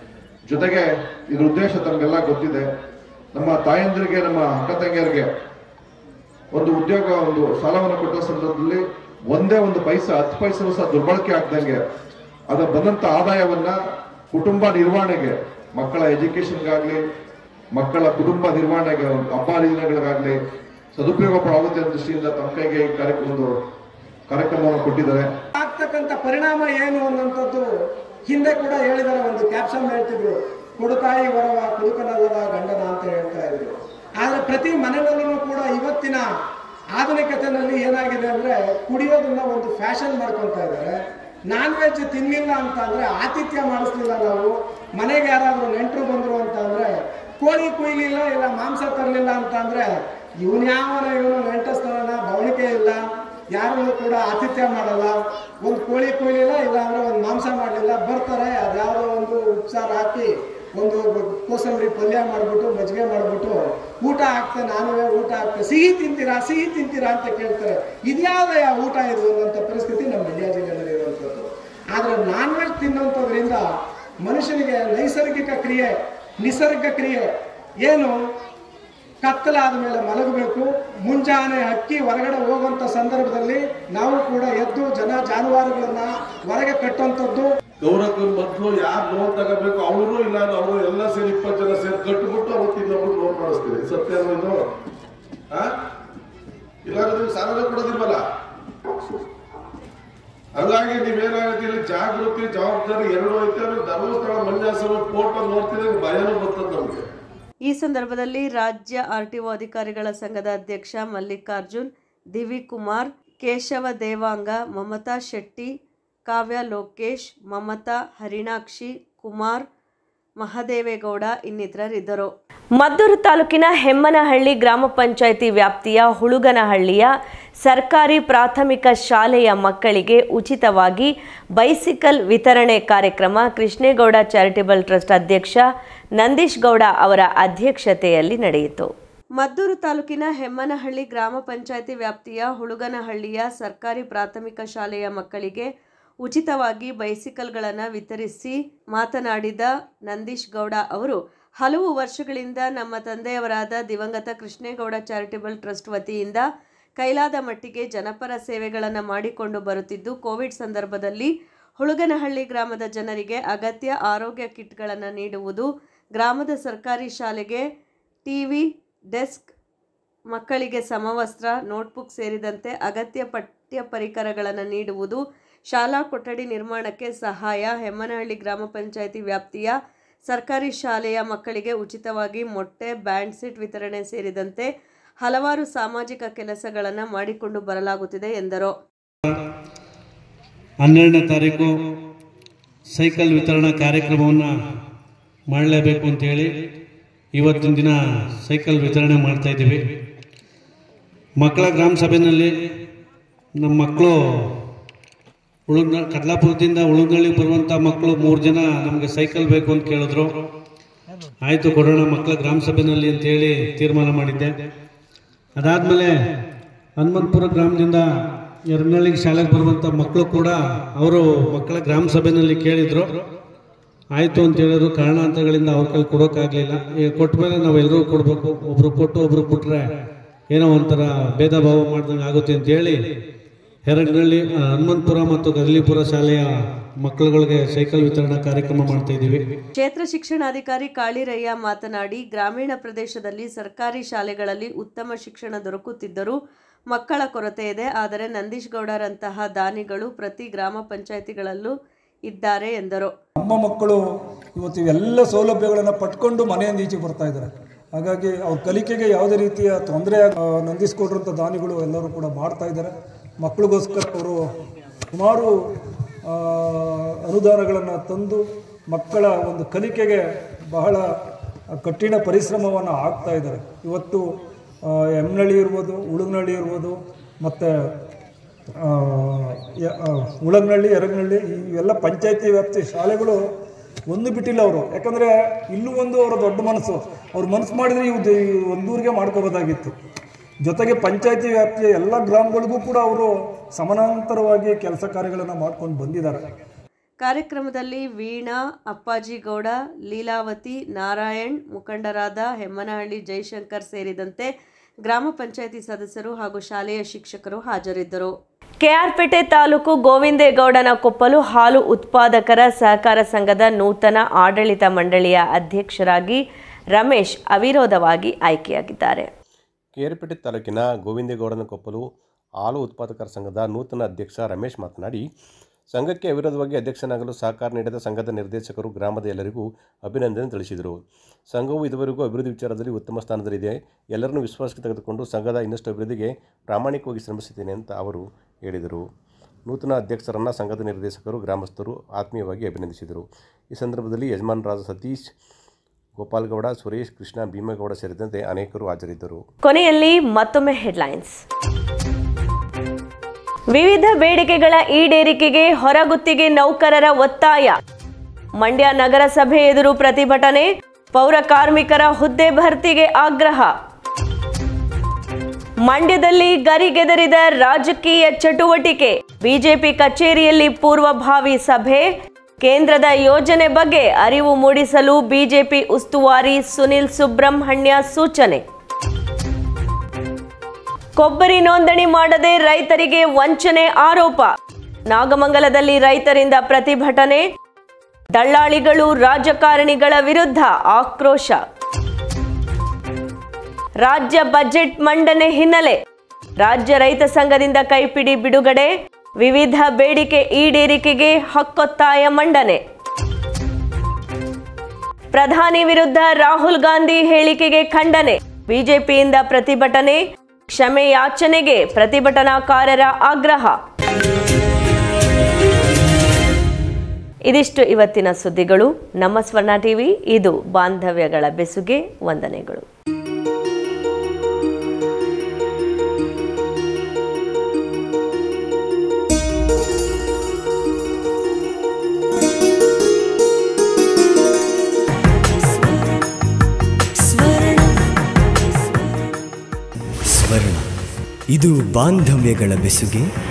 ಜೊತೆಗೆ ಇದ್ರ ಉದ್ದೇಶ ತಮಗೆಲ್ಲ ಗೊತ್ತಿದೆ ನಮ್ಮ ತಾಯಂದಿರಿಗೆ ನಮ್ಮ ಅಕ್ಕ ತಂಗಿಯರಿಗೆ ಒಂದು ಉದ್ಯೋಗ ಒಂದು ಸಾಲವನ್ನು ಕೊಟ್ಟ ಸಂದರ್ಭದಲ್ಲಿ ಒಂದೇ ಒಂದು ಪೈಸಾ ಹತ್ತು ಪೈಸೆ ಸಹ ದುರ್ಬಳಕೆ ಆಗ್ದಂಗೆ ಅದ ಬಂದಂತ ಆದಾಯವನ್ನ ಕುಟುಂಬ ನಿರ್ವಹಣೆಗೆ ಮಕ್ಕಳ ಎಜುಕೇಶನ್ಗಾಗ್ಲಿ ಮಕ್ಕಳ ಕುಟುಂಬ ನಿರ್ವಹಣೆಗೆ ಒಂದು ಹಬ್ಬ ಹರಿದಿನಗಳಿಗಾಗ್ಲಿ ಸದುಪಯೋಗ ಆಗುತ್ತೆ ಅನ್ನೋ ದೃಷ್ಟಿಯಿಂದ ತಮ್ಮ ಕೈಗೆ ಈ ಕಾರ್ಯಕ್ರಮ ಒಂದು ಕಾರ್ಯಕ್ರಮವನ್ನು ಕೊಟ್ಟಿದ್ದಾರೆ ಆಗ್ತಕ್ಕಂಥ ಪರಿಣಾಮ ಏನು ಅನ್ನೋಂಥದ್ದು ಹಿಂದೆ ಕೂಡ ಹೇಳಿದಾರೆ ಒಂದು ಕ್ಯಾಪ್ಷನ್ ಹೇಳ್ತಿದ್ರು ಕೊಡುತಾಯಿ ವರವ ಕುಡುಕನಲ್ಲವ ಗಂಡನ ಅಂತ ಹೇಳ್ತಾ ಇದ್ರು ಆದ್ರೆ ಪ್ರತಿ ಮನೆಯಲ್ಲೂ ಕೂಡ ಇವತ್ತಿನ ಆಧುನಿಕತೆಯಲ್ಲಿ ಏನಾಗಿದೆ ಅಂದ್ರೆ ಕುಡಿಯೋದನ್ನ ಒಂದು ಫ್ಯಾಷನ್ ಮಾಡ್ಕೊತಾ ಇದ್ದಾರೆ ನಾನ್ ವೆಜ್ ತಿನ್ನಿಲ್ಲ ಅಂತ ಅಂದ್ರೆ ಆತಿಥ್ಯ ಮಾಡಿಸ್ಲಿಲ್ಲ ನಾವು ಮನೆಗೆ ಯಾರಾದ್ರೂ ನೆಂಟರು ಬಂದ್ರು ಅಂತ ಅಂದ್ರೆ ಕೋಳಿ ಕುಯ್ಲಿಲ್ಲ ಇಲ್ಲ ಮಾಂಸ ತರಲಿಲ್ಲ ಅಂತ ಅಂದ್ರೆ ಇವನ್ ಯಾವನ ಇವನು ನೆಂಟಸ್ಥಾನ ಬವಣಿಕೆ ಇಲ್ಲ ಯಾರನ್ನು ಕೂಡ ಆತಿಥ್ಯ ಮಾಡಲ್ಲ ಒಂದು ಕೋಳಿ ಕೊಯ್ಲಿಲ್ಲ ಇಲ್ಲ ಅಂದ್ರೆ ಒಂದು ಮಾಂಸ ಮಾಡಲಿಲ್ಲ ಬರ್ತಾರೆ ಅದ್ಯಾವುದೋ ಒಂದು ಉಪಚಾರ ಹಾಕಿ ಒಂದು ಕೋಸಂಬರಿ ಪಲ್ಯ ಮಾಡಿಬಿಟ್ಟು ಮಜ್ಜಿಗೆ ಮಾಡಿಬಿಟ್ಟು ಊಟ ಹಾಕ್ತೆ ನಾನುವೇ ಊಟ ಹಾಕ್ತೆ ಸಿಹಿ ತಿಂತೀರಾ ಸಿಹಿ ತಿಂತೀರಾ ಅಂತ ಕೇಳ್ತಾರೆ ಇದ್ಯಾವುದೇ ಊಟ ಇದು ಅನ್ನೋಂಥ ಪರಿಸ್ಥಿತಿ ನಮ್ಮ ಮಂಡ್ಯ ಜಿಲ್ಲೆಯಲ್ಲಿ ಇರುವಂಥದ್ದು ಆದರೆ ನಾನ್ ವೆಜ್ ತಿನ್ನೋಂಥದ್ರಿಂದ ಮನುಷ್ಯನಿಗೆ ನೈಸರ್ಗಿಕ ಕ್ರಿಯೆ ನಿಸರ್ಗ ಕ್ರಿಯೆ ಏನು ಕತ್ತಲಾದ ಮೇಲೆ ಮಲಗಬೇಕು ಮುಂಜಾನೆ ಹಕ್ಕಿ ಹೊರಗಡೆ ಹೋಗುವಂತ ಸಂದರ್ಭದಲ್ಲಿ ನಾವು ಕೂಡ ಎದ್ದು ಜನ ಜಾನುವಾರುಗಳನ್ನ ಹೊರಗೆ ಕಟ್ಟುವಂಥದ್ದು ಗೌರವ ಮೊದಲು ಯಾರು ಲೋನ್ ತಗೋಬೇಕು ಅವರು ಇಲ್ಲ ಅವರು ಎಲ್ಲ ಸೇರಿ ಇಪ್ಪತ್ತು ಜನ ಸೇರಿ ಕಟ್ಟಿಬಿಟ್ಟು ಅವತ್ತು ಇನ್ನೊಬ್ರು ಲೋನ್ ಮಾಡಿಸ್ತೀರಿ ಸತ್ಯ ಅಲ್ವಾ ಇದು ಆ? ಇಲ್ಲಾಂದ್ರೆ ನೀವು ಸಾಲನೇ ಕೊಡೋದಿಲ್ವಲ್ಲ ಹಂಗಾಗಿ ನೀವೇನಾಗುತ್ತೆ ಇಲ್ಲಿ ಜಾಗೃತಿ ಜವಾಬ್ದಾರಿ ಎರಡು ಐತೆ ಆಮೇಲೆ ಧರ್ಮಸ್ಥಳ ಮಂಜಾಸನ ಫೋಟೋ ನೋಡ್ತಿದ್ರೆ ಭಯನೂ ಬರ್ತದೆ ನಮ್ಗೆ ಈ ಸಂದರ್ಭದಲ್ಲಿ ರಾಜ್ಯ ಆರ್ಟಿಒ ಅಧಿಕಾರಿಗಳ ಸಂಘದ ಅಧ್ಯಕ್ಷ ಮಲ್ಲಿಕಾರ್ಜುನ್ ದಿವಿ ಕುಮಾರ್ ಕೇಶವ ದೇವಾಂಗ ಮಮತಾ ಶೆಟ್ಟಿ ಕಾವ್ಯ ಲೋಕೇಶ್ ಮಮತಾ ಹರಿಣಾಕ್ಷಿ ಕುಮಾರ್ ಮಹದೇವೇಗೌಡ ಇನ್ನಿತರರಿದ್ದರು ಮದ್ದೂರು ತಾಲೂಕಿನ ಹೆಮ್ಮನಹಳ್ಳಿ ಗ್ರಾಮ ಪಂಚಾಯಿತಿ ವ್ಯಾಪ್ತಿಯ ಹುಳುಗನಹಳ್ಳಿಯ ಸರ್ಕಾರಿ ಪ್ರಾಥಮಿಕ ಶಾಲೆಯ ಮಕ್ಕಳಿಗೆ ಉಚಿತವಾಗಿ ಬೈಸಿಕಲ್ ವಿತರಣೆ ಕಾರ್ಯಕ್ರಮ ಕೃಷ್ಣೇಗೌಡ ಚಾರಿಟೇಬಲ್ ಟ್ರಸ್ಟ್ ಅಧ್ಯಕ್ಷ ನಂದೀಶ್ ಗೌಡ ಅವರ ಅಧ್ಯಕ್ಷತೆಯಲ್ಲಿ ನಡೆಯಿತು ಮದ್ದೂರು ತಾಲೂಕಿನ ಹೆಮ್ಮನಹಳ್ಳಿ ಗ್ರಾಮ ಪಂಚಾಯಿತಿ ವ್ಯಾಪ್ತಿಯ ಹುಳುಗನಹಳ್ಳಿಯ ಸರ್ಕಾರಿ ಪ್ರಾಥಮಿಕ ಶಾಲೆಯ ಮಕ್ಕಳಿಗೆ ಉಚಿತವಾಗಿ ಬೈಸಿಕಲ್ಗಳನ್ನು ವಿತರಿಸಿ ಮಾತನಾಡಿದ ನಂದೀಶ್ ಗೌಡ ಅವರು ಹಲವು ವರ್ಷಗಳಿಂದ ನಮ್ಮ ತಂದೆಯವರಾದ ದಿವಂಗತ ಕೃಷ್ಣೇಗೌಡ ಚಾರಿಟೇಬಲ್ ಟ್ರಸ್ಟ್ ವತಿಯಿಂದ ಕೈಲಾದ ಮಟ್ಟಿಗೆ ಜನಪರ ಸೇವೆಗಳನ್ನು ಮಾಡಿಕೊಂಡು ಬರುತ್ತಿದ್ದು ಕೋವಿಡ್ ಸಂದರ್ಭದಲ್ಲಿ ಹುಳುಗನಹಳ್ಳಿ ಗ್ರಾಮದ ಜನರಿಗೆ ಅಗತ್ಯ ಆರೋಗ್ಯ ಕಿಟ್ಗಳನ್ನು ನೀಡುವುದು ಗ್ರಾಮದ ಸರ್ಕಾರಿ ಶಾಲೆಗೆ ಟಿವಿ ಡೆಸ್ಕ್ ಮಕ್ಕಳಿಗೆ ಸಮವಸ್ತ್ರ ನೋಟ್ಬುಕ್ ಸೇರಿದಂತೆ ಅಗತ್ಯ ಪಠ್ಯ ಪರಿಕರಗಳನ್ನು ನೀಡುವುದು ಶಾಲಾ ಕೊಠಡಿ ನಿರ್ಮಾಣಕ್ಕೆ ಸಹಾಯ ಹೆಮ್ಮನಹಳ್ಳಿ ಗ್ರಾಮ ಪಂಚಾಯಿತಿ ವ್ಯಾಪ್ತಿಯ ಸರ್ಕಾರಿ ಶಾಲೆಯ ಮಕ್ಕಳಿಗೆ ಉಚಿತವಾಗಿ ಮೊಟ್ಟೆ ಬ್ಯಾಂಡ್ ಸೆಟ್ ವಿತರಣೆ ಸೇರಿದಂತೆ ಹಲವಾರು ಸಾಮಾಜಿಕ ಕೆಲಸಗಳನ್ನು ಮಾಡಿಕೊಂಡು ಬರಲಾಗುತ್ತಿದೆ ಎಂದರು ಹನ್ನೆರಡನೇ ತಾರೀಕು ಸೈಕಲ್ ವಿತರಣಾ ಕಾರ್ಯಕ್ರಮವನ್ನು ಮಾಡಲೇಬೇಕು ಅಂತೇಳಿ ಇವತ್ತಿನ ದಿನ ಸೈಕಲ್ ವಿತರಣೆ ಮಾಡ್ತಾ ಇದ್ದೀವಿ ಮಕ್ಕಳ ಗ್ರಾಮ ಸಭೆಯಲ್ಲಿ ನಮ್ಮ ಮಕ್ಕಳು ಉಳುಗ್ನ ಕಡ್ಲಾಪುರದಿಂದ ಉಳುಗ್ನಳ್ಳಿಗೆ ಬರುವಂಥ ಮಕ್ಕಳು ಮೂರು ಜನ ನಮಗೆ ಸೈಕಲ್ ಬೇಕು ಅಂತ ಕೇಳಿದ್ರು ಆಯಿತು ಕೊಡೋಣ ಮಕ್ಕಳ ಗ್ರಾಮ ಸಭೆಯಲ್ಲಿ ಅಂತೇಳಿ ತೀರ್ಮಾನ ಮಾಡಿದ್ದೆ ಅದಾದಮೇಲೆ ಹನುಮಂತಪುರ ಗ್ರಾಮದಿಂದ ಎರಡನಳ್ಳಿಗೆ ಶಾಲೆಗೆ ಬರುವಂಥ ಮಕ್ಕಳು ಕೂಡ ಅವರು ಮಕ್ಕಳ ಗ್ರಾಮ ಸಭೆಯಲ್ಲಿ ಕೇಳಿದರು ಆಯಿತು ಅಂತ ಹೇಳಿದ್ರು ಕಾರಣಾಂತರಗಳಿಂದ ಅವ್ರ ಕೈಲಿ ಕೊಡೋಕ್ಕಾಗಲಿಲ್ಲ ಈಗ ಕೊಟ್ಟ ಮೇಲೆ ನಾವು ಎಲ್ಲರೂ ಕೊಡಬೇಕು ಒಬ್ರು ಕೊಟ್ಟು ಒಬ್ರು ಕೊಟ್ಟರೆ ಏನೋ ಒಂಥರ ಭೇದ ಭಾವ ಮಾಡ್ದಂಗೆ ಆಗುತ್ತೆ ಅಂತೇಳಿ ಹೆರಗನಹಳ್ಳಿ ಆ, ಹನುಮಂತಪುರ ಮತ್ತು ಗದಲಿಪುರ ಶಾಲೆಯ ಮಕ್ಕಳುಗಳಿಗೆ ಸೈಕಲ್ ವಿತರಣಾ ಕಾರ್ಯಕ್ರಮ ಮಾಡ್ತಾ ಇದ್ದೀವಿ ಕ್ಷೇತ್ರ ಶಿಕ್ಷಣಾಧಿಕಾರಿ ಕಾಳಿರಯ್ಯ ಮಾತನಾಡಿ ಗ್ರಾಮೀಣ ಪ್ರದೇಶದಲ್ಲಿ ಸರ್ಕಾರಿ ಶಾಲೆಗಳಲ್ಲಿ ಉತ್ತಮ ಶಿಕ್ಷಣ ದೊರಕುತ್ತಿದ್ದರೂ ಮಕ್ಕಳ ಕೊರತೆ ಇದೆ ಆದರೆ ನಂದೀಶ್ ಗೌಡರಂತಹ ದಾನಿಗಳು ಪ್ರತಿ ಗ್ರಾಮ ಪಂಚಾಯಿತಿಗಳಲ್ಲೂ ಇದ್ದಾರೆ ಎಂದರು ನಮ್ಮ ಮಕ್ಕಳು ಇವತ್ತು ಇವೆಲ್ಲ ಸೌಲಭ್ಯಗಳನ್ನು ಪಟ್ಕೊಂಡು ಮನೆಯಿಂದ ಈಚೆಗೆ ಬರ್ತಾ ಇದ್ದಾರೆ ಹಾಗಾಗಿ ಅವ್ರ ಕಲಿಕೆಗೆ ಯಾವುದೇ ರೀತಿಯ ತೊಂದರೆ ನಂದಿಸ್ಕೊಟ್ರಂಥ ದಾನಿಗಳು ಎಲ್ಲರೂ ಕೂಡ ಮಾಡ್ತಾ ಇದ್ದಾರೆ ಮಕ್ಕಳಿಗೋಸ್ಕರ ಅವರು ಸುಮಾರು ಆ, ಅನುದಾನಗಳನ್ನು ತಂದು ಮಕ್ಕಳ ಒಂದು ಕಲಿಕೆಗೆ ಬಹಳ ಕಠಿಣ ಪರಿಶ್ರಮವನ್ನು ಹಾಕ್ತಾ ಇದ್ದಾರೆ ಇವತ್ತು ಆ, ಎಮ್ನಳ್ಳಿ ಇರ್ಬೋದು ಉಳುಗ್ನಳ್ಳಿ ಇರ್ಬೋದು ಮತ್ತು ಉಳಗ್ನಳ್ಳಿ ಎರಗನಹಳ್ಳಿ ಇವೆಲ್ಲ ಪಂಚಾಯತಿ ವ್ಯಾಪ್ತಿ ಶಾಲೆಗಳು ಒಂದು ಬಿಟ್ಟಿಲ್ಲ ಅವರು ಯಾಕಂದರೆ ಇಲ್ಲೂ ಒಂದು ಅವರ ದೊಡ್ಡ ಮನಸ್ಸು ಅವ್ರ ಮನಸ್ಸು ಮಾಡಿದರೆ ಇವು ದ- ಈ ಒಂದೂರಿಗೆ ಮಾಡ್ಕೋಬೋದಾಗಿತ್ತು ಜೊತೆಗೆ ಪಂಚಾಯತಿ ವ್ಯಾಪ್ತಿಯ ಎಲ್ಲ ಗ್ರಾಮಗಳಿಗೂ ಕೂಡ ಅವರು ಸಮಾನಾಂತರವಾಗಿ ಕೆಲಸ ಕಾರ್ಯಗಳನ್ನು ಮಾಡ್ಕೊಂಡು ಬಂದಿದ್ದಾರೆ ಕಾರ್ಯಕ್ರಮದಲ್ಲಿ ವೀಣಾ ಅಪ್ಪಾಜಿ ಗೌಡ ಲೀಲಾವತಿ ನಾರಾಯಣ್ ಮುಖಂಡರಾದ ಹೆಮ್ಮನಹಳ್ಳಿ ಜೈಶಂಕರ್ ಸೇರಿದಂತೆ ಗ್ರಾಮ ಪಂಚಾಯಿತಿ ಸದಸ್ಯರು ಹಾಗೂ ಶಾಲೆಯ ಶಿಕ್ಷಕರು ಹಾಜರಿದ್ದರು ಕೆಆರ್ಪೇಟೆ ತಾಲೂಕು ಗೋವಿಂದೇಗೌಡನ ಕೊಪ್ಪಲು ಹಾಲು ಉತ್ಪಾದಕರ ಸಹಕಾರ ಸಂಘದ ನೂತನ ಆಡಳಿತ ಮಂಡಳಿಯ ಅಧ್ಯಕ್ಷರಾಗಿ ರಮೇಶ್ ಅವಿರೋಧವಾಗಿ ಆಯ್ಕೆಯಾಗಿದ್ದಾರೆ ಕೇರಪೇಟೆ ತಾಲೂಕಿನ ಗೋವಿಂದೇಗೌಡನ ಕೊಪ್ಪಲು ಹಾಲು ಉತ್ಪಾದಕರ ಸಂಘದ ನೂತನ ಅಧ್ಯಕ್ಷ ರಮೇಶ್ ಮಾತನಾಡಿ ಸಂಘಕ್ಕೆ ಅವಿರೋಧವಾಗಿ ಅಧ್ಯಕ್ಷನಾಗಲು ಸಹಕಾರ ನೀಡಿದ ಸಂಘದ ನಿರ್ದೇಶಕರು ಗ್ರಾಮದ ಎಲ್ಲರಿಗೂ ಅಭಿನಂದನೆ ತಿಳಿಸಿದರು ಸಂಘವು ಇದುವರೆಗೂ ಅಭಿವೃದ್ಧಿ ವಿಚಾರದಲ್ಲಿ ಉತ್ತಮ ಸ್ಥಾನದಲ್ಲಿದೆ ಎಲ್ಲರನ್ನೂ ವಿಶ್ವಾಸಕ್ಕೆ ತೆಗೆದುಕೊಂಡು ಸಂಘದ ಇನ್ನಷ್ಟು ಅಭಿವೃದ್ಧಿಗೆ ಪ್ರಾಮಾಣಿಕವಾಗಿ ಶ್ರಮಿಸುತ್ತೇನೆ ಅಂತ ಅವರು ಹೇಳಿದರು ನೂತನ ಅಧ್ಯಕ್ಷರನ್ನು ಸಂಘದ ನಿರ್ದೇಶಕರು ಗ್ರಾಮಸ್ಥರು ಆತ್ಮೀಯವಾಗಿ ಅಭಿನಂದಿಸಿದರು ಈ ಸಂದರ್ಭದಲ್ಲಿ ಯಜಮಾನರಾದ ಸತೀಶ್ ಗೋಪಾಲ್ಗೌಡ ಸುರೇಶ್ ಕೃಷ್ಣ ಭೀಮೇಗೌಡ ಸೇರಿದಂತೆ ಅನೇಕರು ಹಾಜರಿದ್ದರು ಕೊನೆಯಲ್ಲಿ ಮತ್ತೊಮ್ಮೆ ಹೆಡ್ಲೈನ್ಸ್ ವಿವಿಧ ಬೇಡಿಕೆಗಳ ಈಡೇರಿಕೆಗೆ ಹೊರಗುತ್ತಿಗೆ ನೌಕರರ ಒತ್ತಾಯ ಮಂಡ್ಯ ನಗರಸಭೆ ಎದುರು ಪ್ರತಿಭಟನೆ ಪೌರ ಕಾರ್ಮಿಕರ ಹುದ್ದೆ ಭರ್ತಿಗೆ ಆಗ್ರಹ ಮಂಡ್ಯದಲ್ಲಿ ಗರಿಗೆದರಿದ ರಾಜಕೀಯ ಚಟುವಟಿಕೆ ಬಿಜೆಪಿ ಕಚೇರಿಯಲ್ಲಿ ಪೂರ್ವಭಾವಿ ಸಭೆ ಕೇಂದ್ರದ ಯೋಜನೆ ಬಗ್ಗೆ ಅರಿವು ಮೂಡಿಸಲು ಬಿಜೆಪಿ ಉಸ್ತುವಾರಿ ಸುನಿಲ್ ಸುಬ್ರಹ್ಮಣ್ಯ ಸೂಚನೆ ಕೊಬ್ಬರಿ ನೋಂದಣಿ ಮಾಡದೆ ರೈತರಿಗೆ ವಂಚನೆ ಆರೋಪ ನಾಗಮಂಗಲದಲ್ಲಿ ರೈತರಿಂದ ಪ್ರತಿಭಟನೆ ದಳ್ಳಾಳಿಗಳು ರಾಜಕಾರಣಿಗಳ ವಿರುದ್ಧ ಆಕ್ರೋಶ ರಾಜ್ಯ ಬಜೆಟ್ ಮಂಡನೆ ಹಿನ್ನೆಲೆ ರಾಜ್ಯ ರೈತ ಸಂಘದಿಂದ ಕೈಪಿಡಿ ಬಿಡುಗಡೆ ವಿವಿಧ ಬೇಡಿಕೆ ಈಡೇರಿಕೆಗೆ ಹಕ್ಕೊತ್ತಾಯ ಮಂಡನೆ ಪ್ರಧಾನಿ ವಿರುದ್ಧ ರಾಹುಲ್ ಗಾಂಧಿ ಹೇಳಿಕೆಗೆ ಖಂಡನೆ ಬಿಜೆಪಿಯಿಂದ ಪ್ರತಿಭಟನೆ ಕ್ಷಮೆ ಯಾಚನೆಗೆ ಪ್ರತಿಭಟನಾಕಾರರ ಆಗ್ರಹ ಇದಿಷ್ಟು ಇವತ್ತಿನ ಸುದ್ದಿಗಳು ನಮ್ಮ ಸ್ವರ್ಣ ಟಿವಿ ಇದು ಬಾಂಧವ್ಯಗಳ ಬೆಸುಗೆ ವಂದನೆಗಳು ಸ್ವರ್ಣ ಇದು ಬಾಂಧವ್ಯಗಳ ಬೆಸುಗೆ